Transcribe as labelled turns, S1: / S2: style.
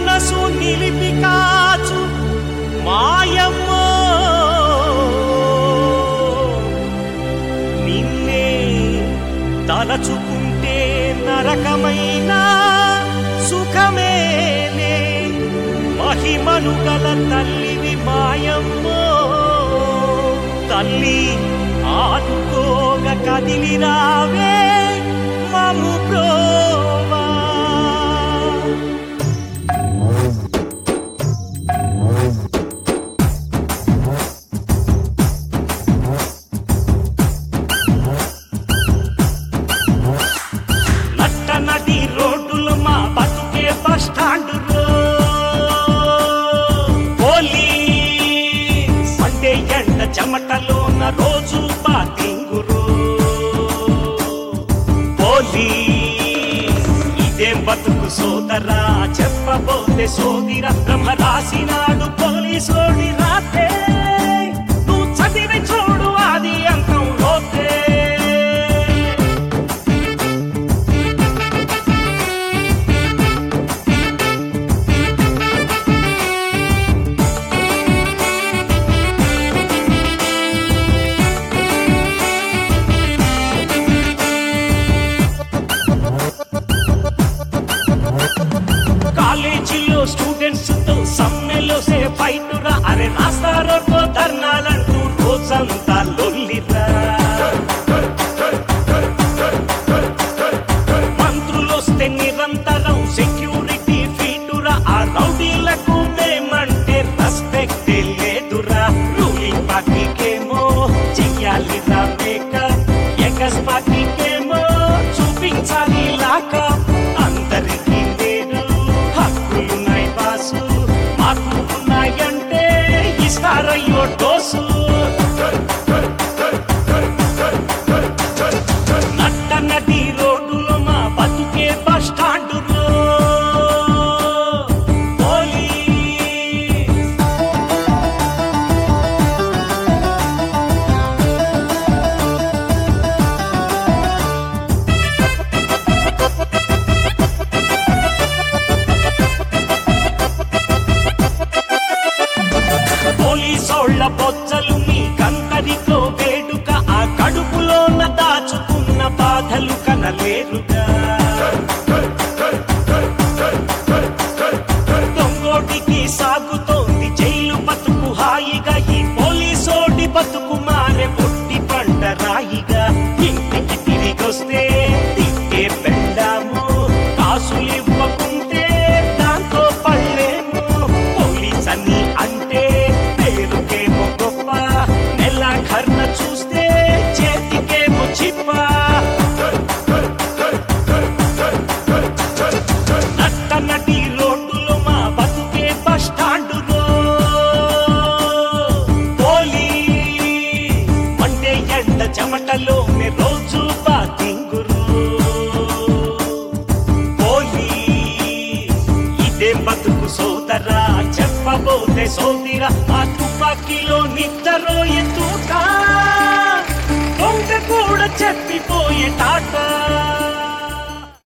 S1: మనసు నిలిపి కాచు మాయమ్మో నిన్నే తలచుకుంటే నరకమైన సుఖమేలే మహిమను గల తల్లివి మాయమ్మో తల్లి ఆదుకోగ కదిలి రావే మము ప్రోవా నట్ట నడి రోడ్డులు మా బతుకే బస్ స్టాండ్ పోలీస్ అంటే ఎండ చెమటలోన రోజు బాతింగురు పోలీస్ ఇదేం బతుకు సోదరా చెప్పబోతే సోదిర బ్రహ్మ రాసినాడు పోలీసోడి రాతే నువ్వు చదివి చూడు అది అంతం లోతే కాలేజీలో స్టూడెంట్స్ తో సమ్మెలో సే ఫైట్ రా అరే రాస్తారో ధర్నాలంటూ రోజంతా లొల్లిరా మంత్రులొస్తే నిరంతరం సెక్యూరిటీ ఫీటురా ఆ రౌడీలకు మేమంటే రెస్పెక్ట్ లేదురా రూలింగ్ పార్టీకేమో చెయ్యాలిరా మేకప్ ఎగస్ పార్టీకేమో చూపించాలి లాకా అందరికీ లేదు హక్కులున్నాయి బాసు మాకు ఉన్నాయంటే ఇస్తారయ్యో డోసు నట్ట నడి రోడ్డులో మా బతుకే బస్ స్టాండ్ పోలీస్ పోలీసోళ్ళ బొచ్చలు మీ కందరితో వేడుక ఆ కడుపులోన దాచుకున్న బాధలు కనలేరుగా దొంగోటికి సాగుతోంది జైలు బతుకు హాయిగా ఈ పోలీసోడి బతుకు మారే పొట్టి పంట రాయిగా ఇంటికి తిరిగొస్తే తిట్టే పెళ్ళాము కాసులు ఇవ్వకుంటే దాంతో పళ్ళేము పోలీస్ అని అంటే పేరుకేమో గొప్ప నెల కర్ణ చూస్తే చేతికేమో చిప్ప నట్ట నటి రోడ్డులో మా బతుకే బస్ స్టాండ్ పోలీస్ మండే ఎండ చెమటలోనే రోజు బాతింగురు పోలీస్ ఇదేం బతుకు సోదరా చెప్పబోతే సోదిరా ఆ తుపాకీలో నిద్దరో ఎత్తుతా దొంగ కూడా చెప్పిపోయే టాటా